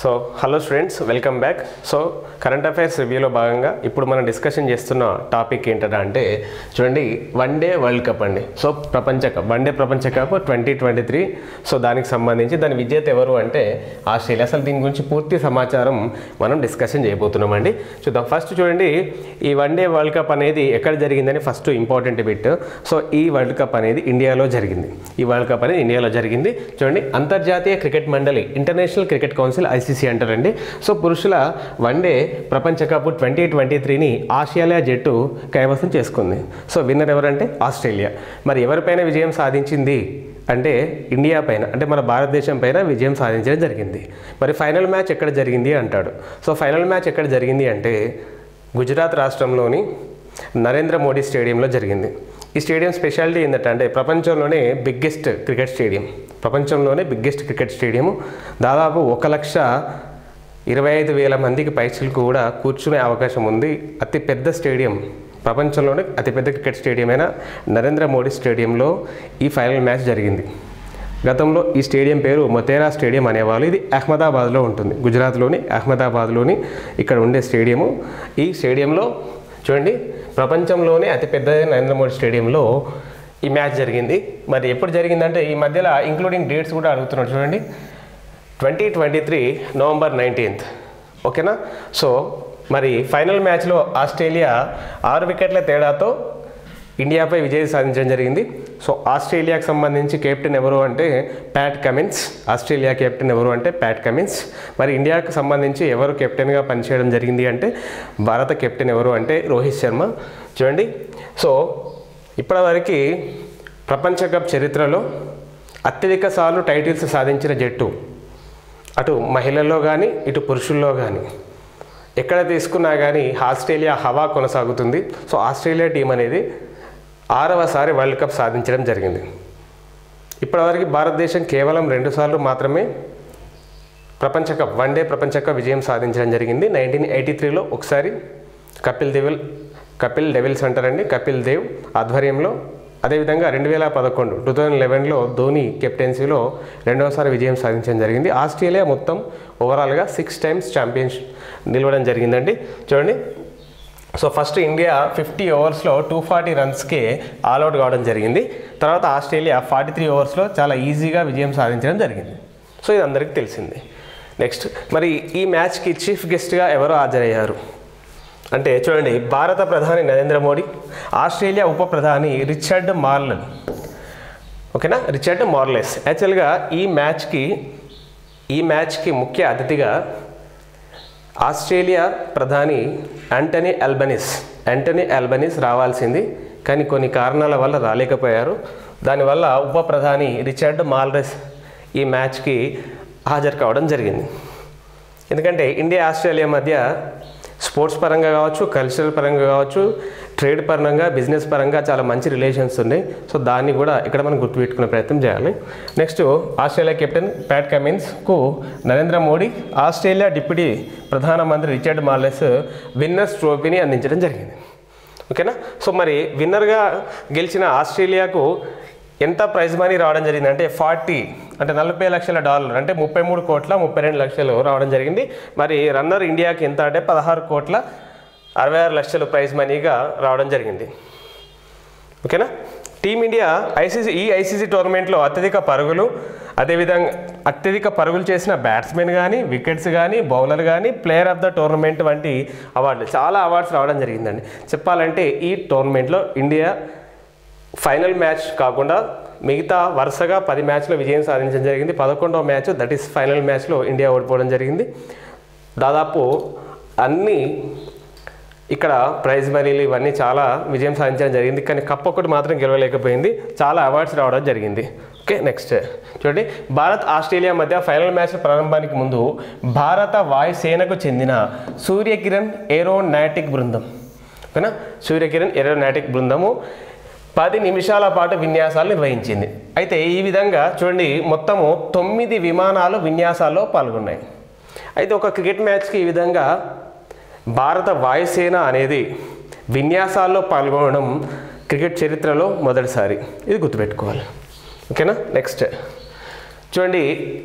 So hello students welcome back so current affairs రివ్యూలో భాగంగా ఇప్పుడు మనం డిస్కషన్ చేస్తున్న టాపిక్ ఏంటంటే అంటే చూడండి వన్ డే వరల్డ్ కప్ అండి సో ప్రపంచ కప్ వన్ డే ప్రపంచ cup twenty twenty three so దానికి సంబంధించి దాని విజేత ఎవరు అంటే ఆస్ట్రేలియా అసలు దీని గురించి పూర్తి సమాచారం మనం డిస్కషన్ చేయబోతున్నామండి చూద్దాం ఫస్ట్ చూడండి ఈ వన్ డే వరల్డ్ కప్ అనేది ఎక్కడ జరిగిందని ఫస్ట్ ఇంపార్టెంట్ బిట్ సో ఈ వరల్డ్ కప్ అనేది ఇండియాలో జరిగింది ఈ వరల్డ్ కప్ అనేది ఇండియాలో జరిగింది చూడండి అంతర్జాతీయ క్రికెట్ మండలి ఇంటర్నేషనల్ క్రికెట్ కౌన్సిల్ ఐసీసీ అంటారండి సో పురుషుల వన్డే ప్రపంచ కప్ ట్వంటీ ట్వంటీ త్రీని ఆస్ట్రేలియా జట్టు కైవసం చేసుకుంది సో విన్నర్ ఎవరంటే ఆస్ట్రేలియా మరి ఎవరిపైన విజయం సాధించింది అంటే ఇండియా పైన అంటే మన భారతదేశం పైన విజయం సాధించడం జరిగింది మరి ఫైనల్ మ్యాచ్ ఎక్కడ జరిగింది అంటాడు సో ఫైనల్ మ్యాచ్ ఎక్కడ జరిగింది అంటే గుజరాత్ రాష్ట్రంలోని నరేంద్ర మోడీ స్టేడియంలో జరిగింది ఈ స్టేడియం స్పెషాలిటీ ఏంటంటే అంటే ప్రపంచంలోనే బిగ్గెస్ట్ క్రికెట్ స్టేడియం ప్రపంచంలోనే బిగ్గెస్ట్ క్రికెట్ స్టేడియం దాదాపు ఒక లక్ష ఇరవై ఐదు వేల మందికి పైసలకు కూడా కూర్చునే అవకాశం ఉంది అతి పెద్ద స్టేడియం ప్రపంచంలోనే అతిపెద్ద క్రికెట్ స్టేడియం అయిన నరేంద్ర మోడీ స్టేడియంలో ఈ ఫైనల్ మ్యాచ్ జరిగింది గతంలో ఈ స్టేడియం పేరు మొతేరా స్టేడియం అనేవాళ్ళు ఇది అహ్మదాబాద్లో ఉంటుంది గుజరాత్లోని అహ్మదాబాద్లోని ఇక్కడ ఉండే స్టేడియము ఈ స్టేడియంలో చూడండి ప్రపంచంలోనే అతిపెద్ద నరేంద్ర మోడీ స్టేడియంలో ఈ మ్యాచ్ జరిగింది మరి ఎప్పుడు జరిగిందంటే ఈ మధ్యలో ఇంక్లూడింగ్ డేట్స్ కూడా అడుగుతున్నాడు చూడండి twenty twenty three November nineteenth ఓకేనా సో మరి ఫైనల్ మ్యాచ్లో ఆస్ట్రేలియా ఆరు వికెట్ల తేడాతో ఇండియాపై విజయం సాధించడం జరిగింది సో ఆస్ట్రేలియాకి సంబంధించి కెప్టెన్ ఎవరు అంటే ప్యాట్ కమిన్స్ ఆస్ట్రేలియా కెప్టెన్ ఎవరు అంటే ప్యాట్ కమిన్స్ మరి ఇండియాకు సంబంధించి ఎవరు కెప్టెన్గా పనిచేయడం జరిగింది అంటే భారత కెప్టెన్ ఎవరు అంటే రోహిత్ శర్మ చూడండి సో ఇప్పటివరకు ప్రపంచ కప్ చరిత్రలో అత్యధిక సార్లు టైటిల్స్ సాధించిన జట్టు అటు మహిళల్లో కానీ ఇటు పురుషుల్లో కానీ ఎక్కడ తీసుకున్నా కానీ ఆస్ట్రేలియా హవా కొనసాగుతుంది సో ఆస్ట్రేలియా టీం అనేది ఆరవసారి వరల్డ్ కప్ సాధించడం జరిగింది ఇప్పటివరకు భారతదేశం కేవలం రెండుసార్లు మాత్రమే ప్రపంచ కప్ వన్ డే ప్రపంచ కప్ విజయం సాధించడం జరిగింది నైన్టీన్ ఎయిటీ త్రీలో ఒకసారి కపిల్ దేవల్ కపిల్ డెవిల్స్ అంటారండి కపిల్ దేవ్ ఆధ్వర్యంలో అదేవిధంగా రెండు వేల పదకొండు టూ థౌజండ్ లెవెన్లో ధోని కెప్టెన్సీలో రెండవసారి విజయం సాధించడం జరిగింది ఆస్ట్రేలియా మొత్తం ఓవరాల్గా సిక్స్ టైమ్స్ ఛాంపియన్స్ నిలవడం జరిగిందండి చూడండి సో ఫస్ట్ ఇండియా ఫిఫ్టీ ఓవర్స్లో టూ ఫార్టీ రన్స్కే ఆల్అవుట్ కావడం జరిగింది తర్వాత ఆస్ట్రేలియా ఫార్టీ త్రీ ఓవర్స్లో చాలా ఈజీగా విజయం సాధించడం జరిగింది సో ఇది అందరికీ తెలిసింది నెక్స్ట్ మరి ఈ మ్యాచ్కి చీఫ్ గెస్ట్గా ఎవరు హాజరయ్యారు అంటే చూడండి భారత ప్రధాని నరేంద్ర మోడీ ఆస్ట్రేలియా ఉప ప్రధాని రిచర్డ్ మార్లన్ ఓకేనా రిచర్డ్ మార్లెస్ యాక్చువల్గా ఈ మ్యాచ్కి ఈ మ్యాచ్కి ముఖ్య అతిథిగా ఆస్ట్రేలియా ప్రధాని యాంటనీ అల్బనీస్ యాంటనీ అల్బనీస్ రావాల్సింది కానీ కొన్ని కారణాల వల్ల రాలేకపోయారు దానివల్ల ఉప ప్రధాని రిచర్డ్ మాల్రెస్ ఈ మ్యాచ్కి హాజరు కావడం జరిగింది ఎందుకంటే ఇండియా ఆస్ట్రేలియా మధ్య స్పోర్ట్స్ పరంగా కావచ్చు కల్చరల్ పరంగా కావచ్చు ట్రేడ్ పరంగా బిజినెస్ పరంగా చాలా మంచి రిలేషన్స్ ఉన్నాయి సో దాన్ని కూడా ఇక్కడ మనం గుర్తుపెట్టుకునే ప్రయత్నం చేయాలి నెక్స్ట్ ఆస్ట్రేలియా కెప్టెన్ ప్యాట్ కమిన్స్కు నరేంద్ర మోడీ ఆస్ట్రేలియా డిప్యూటీ ప్రధానమంత్రి రిచర్డ్ మార్లెస్ విన్నర్స్ ట్రోఫీని అందించడం జరిగింది ఓకేనా సో మరి విన్నర్గా గెలిచిన ఆస్ట్రేలియాకు ఎంత ప్రైజ్ మనీ రావడం జరిగింది అంటే ఫార్టీ అంటే నలభై లక్షల డాలర్ అంటే ముప్పై మూడు కోట్ల ముప్పై రెండు లక్షలు రావడం జరిగింది మరి రన్నర్ ఇండియాకి ఎంత అంటే పదహారు కోట్ల అరవై ఆరు లక్షలు ప్రైజ్ మనీగా రావడం జరిగింది ఓకేనా టీమిండియా ఐసీసీ ఈ ఐసీసీ టోర్నమెంట్లో అత్యధిక పరుగులు అదేవిధంగా అత్యధిక పరుగులు చేసిన బ్యాట్స్మెన్ కానీ వికెట్స్ కానీ బౌలర్ కానీ ప్లేయర్ ఆఫ్ ద టోర్నమెంట్ వంటి అవార్డులు చాలా అవార్డ్స్ రావడం జరిగిందండి చెప్పాలంటే ఈ టోర్నమెంట్లో ఇండియా ఫైనల్ మ్యాచ్ కాకుండా మిగతా వరుసగా పది మ్యాచ్లో విజయం సాధించడం జరిగింది పదకొండవ మ్యాచ్ దట్ ఈస్ ఫైనల్ మ్యాచ్లో ఇండియా ఓడిపోవడం జరిగింది దాదాపు అన్ని ఇక్కడ ప్రైజ్ మనీలు ఇవన్నీ చాలా విజయం సాధించడం జరిగింది కానీ కప్ ఒకటి మాత్రం గెలవలేకపోయింది చాలా అవార్డ్స్ రావడం జరిగింది ఓకే నెక్స్ట్ చూడండి భారత్ ఆస్ట్రేలియా మధ్య ఫైనల్ మ్యాచ్ ప్రారంభానికి ముందు భారత వాయుసేనకు చెందిన సూర్యకిరణ్ ఏరోనాటిక్ బృందం ఓకేనా సూర్యకిరణ్ ఏరోనాటిక్ బృందము పది నిమిషాల పాటు విన్యాసాలు నిర్వహించింది అయితే ఈ విధంగా చూడండి మొత్తము తొమ్మిది విమానాలు విన్యాసాల్లో పాల్గొన్నాయి అయితే ఒక క్రికెట్ మ్యాచ్కి ఈ విధంగా భారత వాయుసేన అనేది విన్యాసాల్లో పాల్గొనడం క్రికెట్ చరిత్రలో మొదటిసారి ఇది గుర్తుపెట్టుకోవాలి ఓకేనా నెక్స్ట్ చూడండి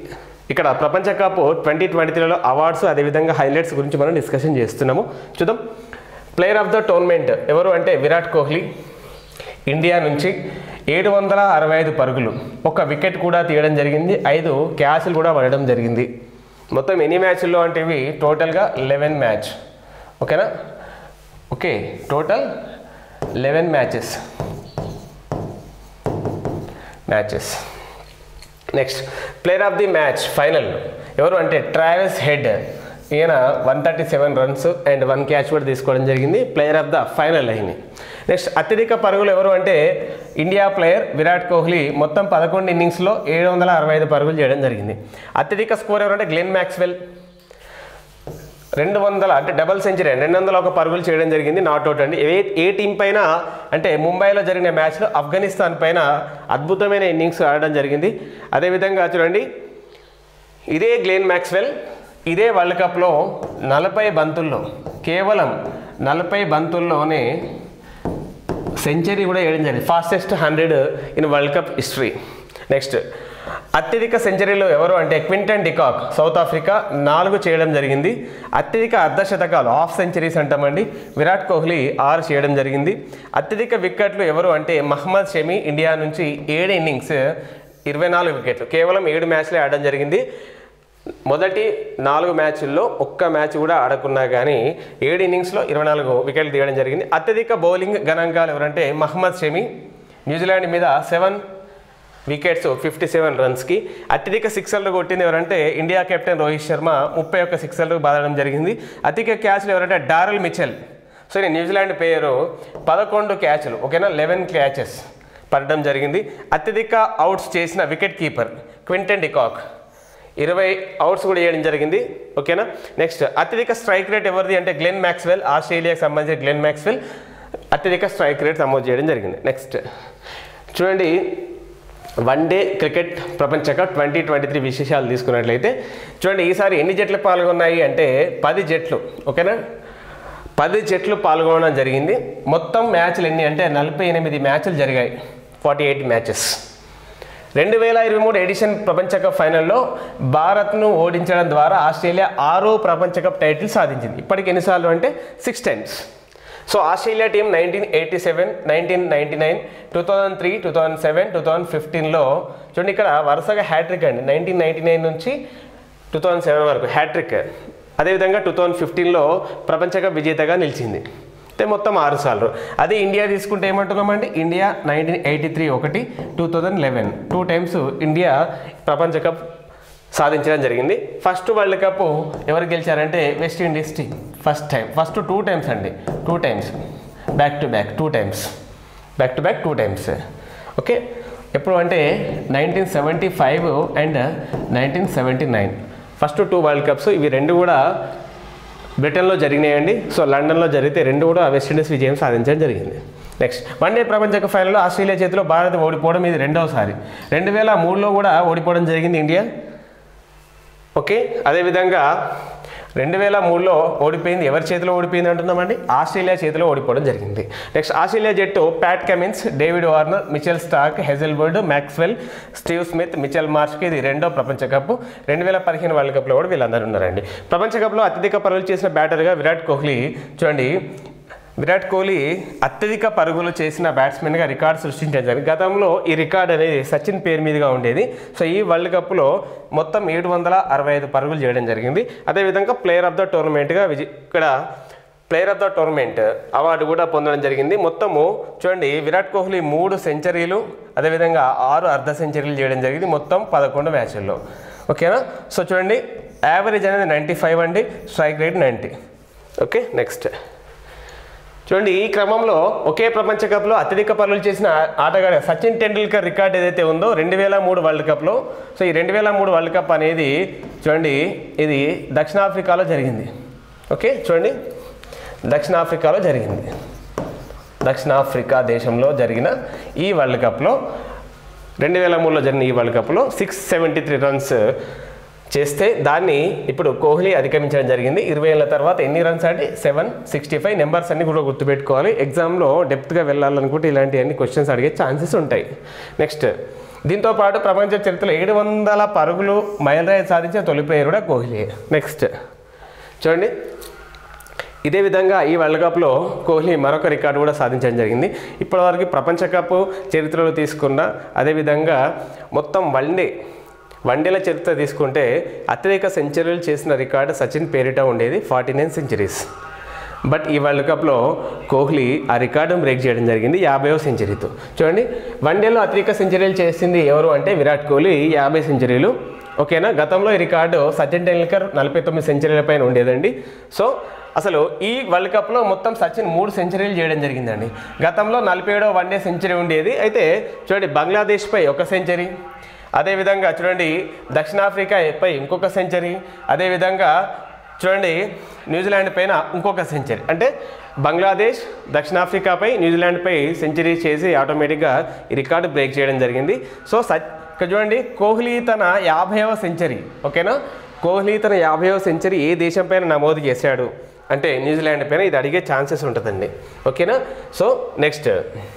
ఇక్కడ ప్రపంచ కప్ ట్వంటీ ట్వంటీ త్రీలో అవార్డ్స్ అదేవిధంగా హైలైట్స్ గురించి మనం డిస్కషన్ చేస్తున్నాము చూద్దాం ప్లేయర్ ఆఫ్ ద టోర్నమెంట్ ఎవరు అంటే విరాట్ కోహ్లీ ఇండియా నుంచి ఏడు వందల అరవై ఐదు పరుగులు ఒక వికెట్ కూడా తీయడం జరిగింది ఐదు క్యాచ్లు కూడా పడడం జరిగింది మొత్తం ఎన్ని మ్యాచ్ల్లో అంటే ఇవి టోటల్గా లెవెన్ మ్యాచ్ ఓకేనా okay total eleven matches matches next player of the match final ఎవరు అంటే ట్రావెల్స్ హెడ్ ఈయన one thirty seven runs and one catch కూడా తీసుకోవడం జరిగింది ప్లేయర్ ఆఫ్ ద ఫైనల్ అయింది నెక్స్ట్ అత్యధిక పరుగులు ఎవరు అంటే ఇండియా ప్లేయర్ విరాట్ కోహ్లీ మొత్తం పదకొండు ఇన్నింగ్స్లో ఏడు వందల అరవై ఐదు పరుగులు చేయడం జరిగింది అత్యధిక స్కోర్ ఎవరు అంటే గ్లెన్ మ్యాక్స్వెల్ రెండు వందల అంటే డబల్ సెంచరీ రెండు వందల ఒక పరుగులు చేయడం జరిగింది నాట్ అవుట్ అండి ఏ ఏ టీం పైన అంటే ముంబైలో జరిగిన మ్యాచ్లో ఆఫ్ఘనిస్తాన్ పైన అద్భుతమైన ఇన్నింగ్స్ ఆడడం జరిగింది అదేవిధంగా చూడండి ఇదే గ్లేన్ మ్యాక్స్వెల్ ఇదే వరల్డ్ కప్లో నలభై బంతుల్లో కేవలం నలభై బంతుల్లోనే సెంచరీ కూడా వేయడం జరిగింది fastest hundred in world cup history next అత్యధిక సెంచరీలు ఎవరు అంటే క్వింటన్ డికాక్ సౌత్ ఆఫ్రికా నాలుగు చేయడం జరిగింది అత్యధిక అర్ధశతకాలు హాఫ్ సెంచరీస్ అంటామండి విరాట్ కోహ్లీ ఆరు చేయడం జరిగింది అత్యధిక వికెట్లు ఎవరు అంటే మహమ్మద్ షమి ఇండియా నుంచి ఏడు ఇన్నింగ్స్ ఇరవై నాలుగు వికెట్లు కేవలం ఏడు మ్యాచ్లే ఆడడం జరిగింది మొదటి నాలుగు మ్యాచ్ల్లో ఒక్క మ్యాచ్ కూడా ఆడకున్నా కానీ ఏడు ఇన్నింగ్స్లో ఇరవై నాలుగు వికెట్లు తీయడం జరిగింది అత్యధిక బౌలింగ్ గణాంకాలు ఎవరంటే మహమ్మద్ షమి న్యూజిలాండ్ మీద సెవెన్ వికెట్స్ ఫిఫ్టీ సెవెన్ రన్స్కి అత్యధిక సిక్సర్లు కొట్టింది ఎవరంటే ఇండియా కెప్టెన్ రోహిత్ శర్మ ముప్పై ఒక్క సిక్సర్లు బాదడం జరిగింది అధిక క్యాచ్లు ఎవరంటే డారల్ మిచెల్ సో ఈ న్యూజిలాండ్ పేరు పదకొండు క్యాచ్లు ఓకేనా లెవెన్ క్యాచెస్ పడడం జరిగింది అత్యధిక అవుట్స్ చేసిన వికెట్ కీపర్ క్వింటన్ డికాక్ ఇరవై అవుట్స్ కూడా వేయడం జరిగింది ఓకేనా నెక్స్ట్ అత్యధిక స్ట్రైక్ రేట్ ఎవరిది అంటే గ్లెన్ మ్యాక్స్వెల్ ఆస్ట్రేలియాకి సంబంధించిన గ్లెన్ మ్యాక్స్వెల్ అత్యధిక స్ట్రైక్ రేట్ నమోదు చేయడం జరిగింది నెక్స్ట్ చూడండి వన్ డే క్రికెట్ ప్రపంచ కప్ ట్వంటీ ట్వంటీ త్రీ విశేషాలు తీసుకున్నట్లయితే చూడండి ఈసారి ఎన్ని జట్లు పాల్గొన్నాయి అంటే పది జట్లు ఓకేనా పది జట్లు పాల్గొనడం జరిగింది మొత్తం మ్యాచ్లు ఎన్ని అంటే నలభై ఎనిమిది మ్యాచ్లు జరిగాయి ఫార్టీ ఎయిట్ మ్యాచెస్ రెండు వేల ఇరవై మూడు ఎడిషన్ ప్రపంచ కప్ ఫైనల్లో భారత్ను ఓడించడం ద్వారా ఆస్ట్రేలియా ఆరో ప్రపంచ కప్ టైటిల్ సాధించింది ఇప్పటికి ఎన్నిసార్లు అంటే six times so Australia team nineteen eighty seven nineteen ninety nine two thousand three two thousand seven two thousand ఫిఫ్టీన్లో చూడండి ఇక్కడ వరుసగా హ్యాట్రిక్ అండి నైన్టీన్ నైన్టీ నైన్ నుంచి టూ థౌజండ్ సెవెన్ వరకు హ్యాట్రిక్ అదేవిధంగా టూ థౌజండ్ ఫిఫ్టీన్లో ప్రపంచ కప్ విజేతగా నిలిచింది అంటే మొత్తం ఆరు సార్లు అదే ఇండియా తీసుకుంటే ఏమంటున్నామండి ఇండియా నైన్టీన్ ఎయిటీ త్రీ ఒకటి two thousand eleven two times India ప్రపంచ కప్ సాధించడం జరిగింది ఫస్ట్ వరల్డ్ కప్ ఎవరు గెలిచారంటే West Indies team first time first two times అండి two times back to back two times back to back two times okay ఎప్పుడు అంటే nineteen seventy five and nineteen seventy nine first two world cups ఇవి రెండు కూడా బ్రిటన్లో జరిగినాయండి so లండన్లో జరిగితే రెండు కూడా వెస్టిండీస్ విజయం సాధించడం జరిగింది నెక్స్ట్ వన్ డే ప్రపంచ కప్ ఫైనల్లో ఆస్ట్రేలియా చేతిలో భారత్ ఓడిపోవడం ఇది రెండవసారి రెండు వేల మూడులో కూడా ఓడిపోవడం జరిగింది ఇండియా ఓకే అదేవిధంగా రెండు వేల మూడులో ఓడిపోయింది ఎవరి చేతిలో ఓడిపోయింది అంటున్నామండి ఆస్ట్రేలియా చేతిలో ఓడిపోవడం జరిగింది నెక్స్ట్ ఆస్ట్రేలియా జట్టు Pat Cummins David Warner Mitchell Starc Hazlewood Maxwell Steve Smith Mitchell మార్ష్కి ఇది రెండో ప్రపంచ కప్ రెండు వేల పదిహేను వరల్డ్ కప్లో కూడా వీళ్ళందరూ ఉన్నారండి ప్రపంచ కప్లో అత్యధిక పరుగులు చేసిన బ్యాటర్గా విరాట్ కోహ్లీ చూడండి విరాట్ కోహ్లీ అత్యధిక పరుగులు చేసిన బ్యాట్స్మెన్గా రికార్డ్ సృష్టించారు జరిగింది. గతంలో ఈ రికార్డ్ అనేది సచిన్ పేరు మీదుగా ఉండేది సో ఈ వరల్డ్ కప్లో మొత్తం ఏడు వందల అరవై ఐదు పరుగులు చేయడం జరిగింది అదేవిధంగా ప్లేయర్ ఆఫ్ ద టోర్నమెంట్గా విజయ్ ఇక్కడ player of the tournament award కూడా పొందడం జరిగింది మొత్తము చూడండి విరాట్ కోహ్లీ మూడు సెంచరీలు అదేవిధంగా ఆరు అర్ధ సెంచరీలు చేయడం జరిగింది మొత్తం పదకొండు మ్యాచ్ల్లో ఓకేనా సో చూడండి యావరేజ్ అనేది నైంటీ ఫైవ్ అండి strike rate ninety okay next చూడండి ఈ క్రమంలో ఒకే ప్రపంచ కప్లో అత్యధిక పనులు చేసిన ఆ- ఆటగాడు సచిన్ టెండూల్కర్ రికార్డ్ ఏదైతే ఉందో రెండు వేల మూడు వరల్డ్ కప్లో సో ఈ రెండు వేల మూడు వరల్డ్ కప్ అనేది చూడండి ఇది దక్షిణాఫ్రికాలో జరిగింది ఓకే చూడండి దక్షిణాఫ్రికాలో జరిగింది దక్షిణాఫ్రికా దేశంలో జరిగిన ఈ వరల్డ్ కప్లో రెండు వేల మూడులో జరిగిన ఈ వరల్డ్ కప్లో సిక్స్ సెవెంటీ త్రీ రన్స్ చేస్తే దాన్ని ఇప్పుడు కోహ్లీ అధిగమించడం జరిగింది ఇరవై ఏళ్ళ తర్వాత ఎన్ని రన్స్ అంటే సెవెన్ సిక్స్టీ ఫైవ్ నెంబర్స్ అన్ని కూడా గుర్తుపెట్టుకోవాలి ఎగ్జామ్లో డెప్త్గా వెళ్ళాలనుకుంటే ఇలాంటి అన్ని క్వశ్చన్స్ అడిగే ఛాన్సెస్ ఉంటాయి నెక్స్ట్ దీంతో పాటు ప్రపంచ చరిత్రలో ఏడు వందల పరుగులు మైలురాయి సాధించిన తొలి ప్లేయర్ కూడా కోహ్లీ నెక్స్ట్ చూడండి ఇదే విధంగా ఈ వరల్డ్ కప్లో కోహ్లీ మరొక రికార్డు కూడా సాధించడం జరిగింది ఇప్పటివరకు ప్రపంచ కప్ చరిత్రలో తీసుకున్న అదేవిధంగా మొత్తం వన్డే వన్డేల చరిత్ర తీసుకుంటే అత్యధిక సెంచరీలు చేసిన రికార్డు సచిన్ పేరిట ఉండేది ఫార్టీ నైన్ సెంచరీస్ బట్ ఈ వరల్డ్ కప్లో కోహ్లీ ఆ రికార్డును బ్రేక్ చేయడం జరిగింది యాభైవ సెంచరీతో చూడండి వన్డేలో అత్యధిక సెంచరీలు చేసింది ఎవరు అంటే విరాట్ కోహ్లీ యాభై సెంచరీలు ఓకేనా గతంలో ఈ రికార్డు సచిన్ టెండూల్కర్ నలభై తొమ్మిది సెంచరీల పైన ఉండేదండి సో అసలు ఈ వరల్డ్ కప్లో మొత్తం సచిన్ మూడు సెంచరీలు చేయడం జరిగిందండి గతంలో నలభై ఏడో వన్డే సెంచరీ ఉండేది అయితే చూడండి బంగ్లాదేశ్పై ఒక సెంచరీ అదేవిధంగా చూడండి దక్షిణాఫ్రికాపై ఇంకొక సెంచరీ అదేవిధంగా చూడండి న్యూజిలాండ్ పైన ఇంకొక సెంచరీ అంటే బంగ్లాదేశ్ దక్షిణాఫ్రికాపై న్యూజిలాండ్పై సెంచరీ చేసి ఆటోమేటిక్గా ఈ రికార్డు బ్రేక్ చేయడం జరిగింది సో సచ్ ఇక్కడ చూడండి కోహ్లీ తన యాభైవ సెంచరీ ఓకేనా కోహ్లీ తన యాభైవ సెంచరీ ఏ దేశం పైన నమోదు చేశాడు అంటే న్యూజిలాండ్ పైన ఇది అడిగే ఛాన్సెస్ ఉంటుందండి ఓకేనా సో నెక్స్ట్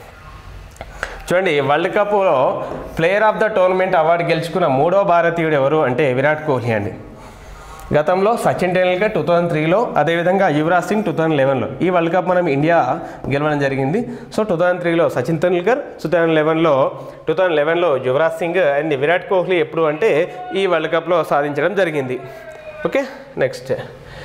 చూడండి వరల్డ్ కప్లో player of the tournament award గెలుచుకున్న మూడో భారతీయుడు ఎవరు అంటే విరాట్ కోహ్లీ అండి గతంలో సచిన్ టెండూల్కర్ టూ థౌజండ్ త్రీలో అదేవిధంగా యువరాజ్ సింగ్ టూ థౌజండ్ లెవెన్లో ఈ వరల్డ్ కప్ మనం ఇండియా గెలవడం జరిగింది సో టూ థౌజండ్ త్రీలో సచిన్ టెండూల్కర్ టూ థౌజండ్ లెవెన్లో టూ థౌజండ్ లెవెన్లో యువరాజ్ సింగ్ అండ్ విరాట్ కోహ్లీ ఎప్పుడు అంటే ఈ వరల్డ్ కప్లో సాధించడం జరిగింది ఓకే నెక్స్ట్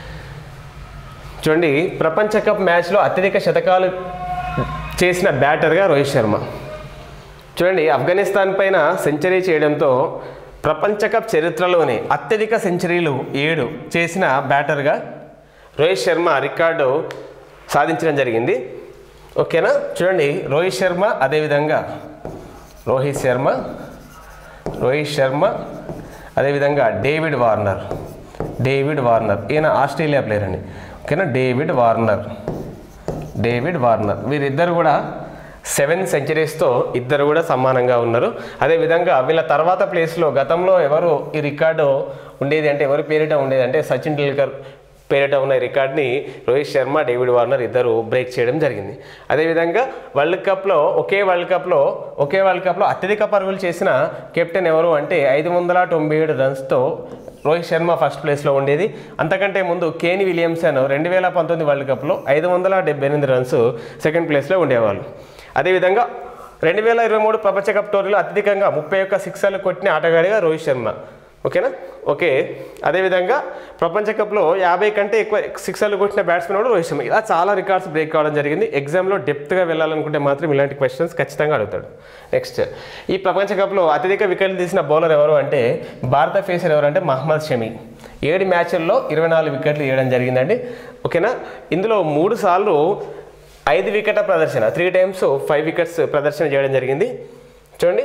చూడండి ప్రపంచ కప్ మ్యాచ్లో అత్యధిక శతకాలు చేసిన బ్యాటర్గా రోహిత్ శర్మ చూడండి ఆఫ్ఘనిస్తాన్ పైన సెంచరీ చేయడంతో ప్రపంచ కప్ చరిత్రలోనే అత్యధిక సెంచరీలు ఏడు చేసిన బ్యాటర్గా రోహిత్ శర్మ రికార్డు సాధించడం జరిగింది ఓకేనా చూడండి రోహిత్ శర్మ అదేవిధంగా రోహిత్ శర్మ రోహిత్ శర్మ అదేవిధంగా డేవిడ్ వార్నర్ డేవిడ్ వార్నర్ ఈయన ఆస్ట్రేలియా ప్లేయర్ అండి ఓకేనా డేవిడ్ వార్నర్ డేవిడ్ వార్నర్ వీరిద్దరు కూడా సెవెన్ సెంచరీస్తో ఇద్దరు కూడా సమానంగా ఉన్నారు అదేవిధంగా వీళ్ళ తర్వాత ప్లేస్లో గతంలో ఎవరు ఈ రికార్డు ఉండేది అంటే ఎవరి పేరిట ఉండేది అంటే సచిన్ టెండూల్కర్ పేరిట ఉన్న ఈ రికార్డ్ని రోహిత్ శర్మ డేవిడ్ వార్నర్ ఇద్దరు బ్రేక్ చేయడం జరిగింది అదేవిధంగా వరల్డ్ కప్లో ఒకే వరల్డ్ కప్లో ఒకే వరల్డ్ కప్లో అత్యధిక పరుగులు చేసిన కెప్టెన్ ఎవరు అంటే ఐదు వందల తొంభై ఏడు రన్స్తో రోహిత్ శర్మ ఫస్ట్ ప్లేస్లో ఉండేది అంతకంటే ముందు కేని విలియమ్సన్ రెండు వేల పంతొమ్మిది వరల్డ్ కప్లో ఐదు వందల డెబ్బై ఎనిమిది రన్స్ సెకండ్ ప్లేస్లో ఉండేవాళ్ళు అదేవిధంగా రెండు వేల ఇరవై మూడు ప్రపంచ కప్ టోర్నీలో అత్యధికంగా ముప్పై ఒక్క సిక్సర్లు కొట్టిన ఆటగాడిగా రోహిత్ శర్మ ఓకేనా ఓకే అదేవిధంగా ప్రపంచ కప్లో యాభై కంటే ఎక్కువ సిక్సర్లు కొట్టిన బ్యాట్స్మెన్ కూడా రోహిత్ శర్మ ఇలా చాలా రికార్డ్స్ బ్రేక్ కావడం జరిగింది ఎగ్జామ్లో డెప్త్గా వెళ్ళాలనుకుంటే మాత్రం ఇలాంటి క్వశ్చన్స్ ఖచ్చితంగా అడుగుతాడు నెక్స్ట్ ఈ ప్రపంచ కప్లో అత్యధిక వికెట్లు తీసిన బౌలర్ ఎవరు అంటే భారత ఫేసర్ ఎవరు అంటే మహమ్మద్ షమి ఏడు మ్యాచ్ల్లో ఇరవై నాలుగు వికెట్లు వేయడం జరిగిందండి ఓకేనా ఇందులో మూడు సార్లు ఐదు వికెట్ల ప్రదర్శన త్రీ టైమ్స్ ఫైవ్ వికెట్స్ ప్రదర్శన చేయడం జరిగింది చూడండి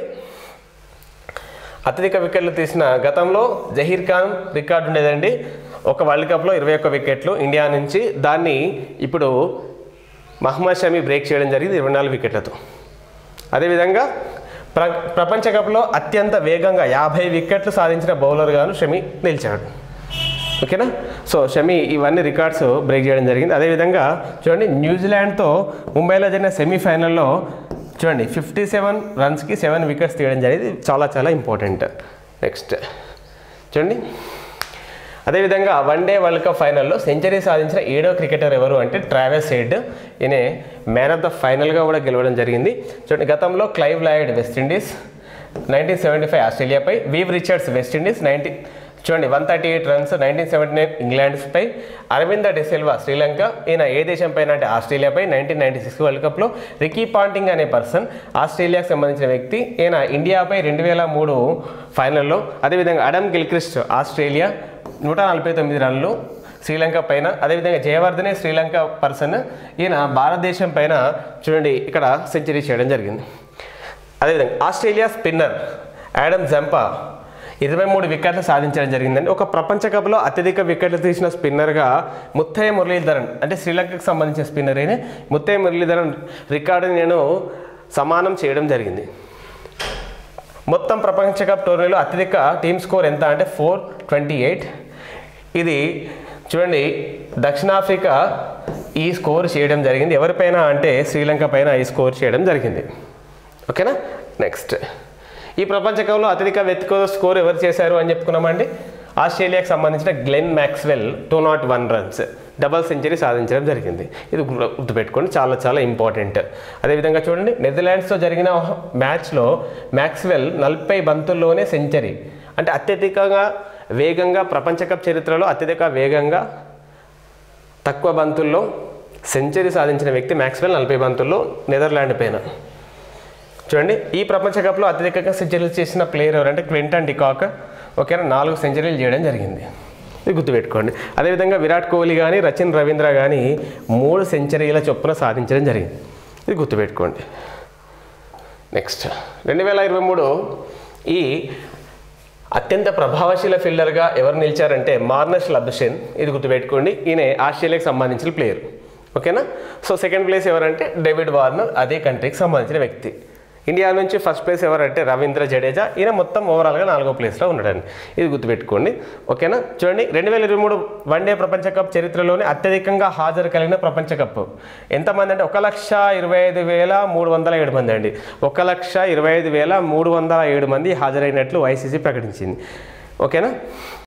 అత్యధిక వికెట్లు తీసిన గతంలో జహీర్ ఖాన్ రికార్డు ఉండేదండి ఒక వరల్డ్ కప్లో ఇరవై ఒక్క వికెట్లు ఇండియా నుంచి దాన్ని ఇప్పుడు మహమ్మద్ షమి బ్రేక్ చేయడం జరిగింది ఇరవై నాలుగు వికెట్లతో అదేవిధంగా ప్ర ప్రపంచ కప్లో అత్యంత వేగంగా యాభై వికెట్లు సాధించిన బౌలర్గాను షమి నిలిచాడు ఓకేనా సో షమి ఇవన్నీ రికార్డ్స్ బ్రేక్ చేయడం జరిగింది అదేవిధంగా చూడండి న్యూజిలాండ్తో ముంబైలో జరిగిన సెమీఫైనల్లో చూడండి ఫిఫ్టీ సెవెన్ రన్స్కి సెవెన్ వికెట్స్ తీయడం జరిగింది చాలా చాలా ఇంపార్టెంట్ నెక్స్ట్ చూడండి అదేవిధంగా వన్ డే వరల్డ్ కప్ ఫైనల్లో సెంచరీ సాధించిన ఏడో క్రికెటర్ ఎవరు అంటే ట్రావెస్ హెడ్ ఈయన మ్యాన్ ఆఫ్ ద ఫైనల్గా కూడా గెలవడం జరిగింది చూడండి గతంలో Clive Lloyd West Indies nineteen seventy five ఆస్ట్రేలియాపై వీవ్ రిచర్డ్స్ వెస్టిండీస్ నైన్టీన్ చూడండి one thirty eight runs nineteen seventy nine ఇంగ్లాండ్పై అరవింద డిసిల్వా శ్రీలంక ఈయన ఏ దేశం పైన అంటే ఆస్ట్రేలియాపై నైన్టీన్ నైన్టీ సిక్స్ వరల్డ్ కప్లో రికీ పాంటింగ్ అనే పర్సన్ ఆస్ట్రేలియాకు సంబంధించిన వ్యక్తి ఈయన ఇండియాపై రెండు వేల మూడు ఫైనల్లో అదేవిధంగా అడమ్ గిల్క్రిస్ట్ ఆస్ట్రేలియా నూట నలభై తొమ్మిది రన్లు శ్రీలంక పైన అదేవిధంగా జయవర్ధనే శ్రీలంక పర్సన్ ఈయన భారతదేశం పైన చూడండి ఇక్కడ సెంచరీ చేయడం జరిగింది అదేవిధంగా ఆస్ట్రేలియా స్పిన్నర్ యాడమ్ జంపా ఇరవై మూడు వికెట్లు సాధించడం జరిగిందండి ఒక ప్రపంచ కప్లో అత్యధిక వికెట్లు తీసిన స్పిన్నర్గా ముత్తయ్య మురళీధరన్ అంటే శ్రీలంకకు సంబంధించిన స్పిన్నర్ అయిన ముత్తయ్య మురళీధరన్ రికార్డుని నేను సమానం చేయడం జరిగింది మొత్తం ప్రపంచ కప్ టోర్నీలో అత్యధిక టీమ్ స్కోర్ ఎంత అంటే ఫోర్ ట్వంటీ ఎయిట్ ఇది చూడండి దక్షిణాఫ్రికా ఈ స్కోర్ చేయడం జరిగింది ఎవరిపైన అంటే శ్రీలంక పైన ఈ స్కోర్ చేయడం జరిగింది ఓకేనా నెక్స్ట్ ఈ ప్రపంచ కప్లో అత్యధిక వెతుకో స్కోర్ ఎవరు చేశారు అని చెప్పుకున్నామండి ఆస్ట్రేలియాకి సంబంధించిన Glenn Maxwell two not one runs double century సాధించడం జరిగింది ఇది గుర్తు- గుర్తుపెట్టుకోండి చాలా చాలా ఇంపార్టెంట్ అదేవిధంగా చూడండి నెదర్లాండ్స్తో జరిగిన మ్యాచ్లో మ్యాక్స్వెల్ నలభై బంతుల్లోనే సెంచరీ అంటే అత్యధికంగా వేగంగా ప్రపంచ కప్ చరిత్రలో అత్యధిక వేగంగా తక్కువ బంతుల్లో సెంచరీ సాధించిన వ్యక్తి మ్యాక్స్వెల్ నలభై బంతుల్లో నెదర్లాండ్ పైన చూడండి ఈ ప్రపంచ కప్లో అత్యధికంగా సెంచరీలు చేసిన ప్లేయర్ ఎవరంటే క్వింటన్ డికాక్ ఓకేనా నాలుగు సెంచరీలు చేయడం జరిగింది ఇది గుర్తుపెట్టుకోండి అదేవిధంగా విరాట్ కోహ్లీ కానీ రచిన్ రవీంద్ర కానీ మూడు సెంచరీల చొప్పున సాధించడం జరిగింది ఇది గుర్తుపెట్టుకోండి నెక్స్ట్ రెండు వేల ఇరవై మూడు ఈ అత్యంత ప్రభావశీల ఫీల్డర్గా ఎవరు నిలిచారంటే మార్నష్ లబ్షెన్ ఇది గుర్తుపెట్టుకోండి ఈయన ఆస్ట్రేలియాకి సంబంధించిన ప్లేయర్ ఓకేనా సో సెకండ్ ప్లేస్ ఎవరంటే డేవిడ్ వార్నర్ అదే కంట్రీకి సంబంధించిన వ్యక్తి ఇండియా నుంచి ఫస్ట్ ప్లేస్ ఎవరంటే రవీంద్ర జడేజా ఈయన మొత్తం ఓవరాల్గా నాలుగో ప్లేస్లో ఉన్నాడండి ఇది గుర్తుపెట్టుకోండి ఓకేనా చూడండి రెండు వేల ఇరవై మూడు వన్డే ప్రపంచ కప్ చరిత్రలోనే అత్యధికంగా హాజరు కలిగిన ప్రపంచ కప్ ఎంతమంది అంటే ఒక లక్ష ఇరవై ఐదు వేల మూడు వందల ఏడు మంది అండి ఒక లక్ష ఇరవై ఐదు వేల మూడు వందల ఏడు మంది హాజరైనట్లు ఐసీసీ ప్రకటించింది ఓకేనా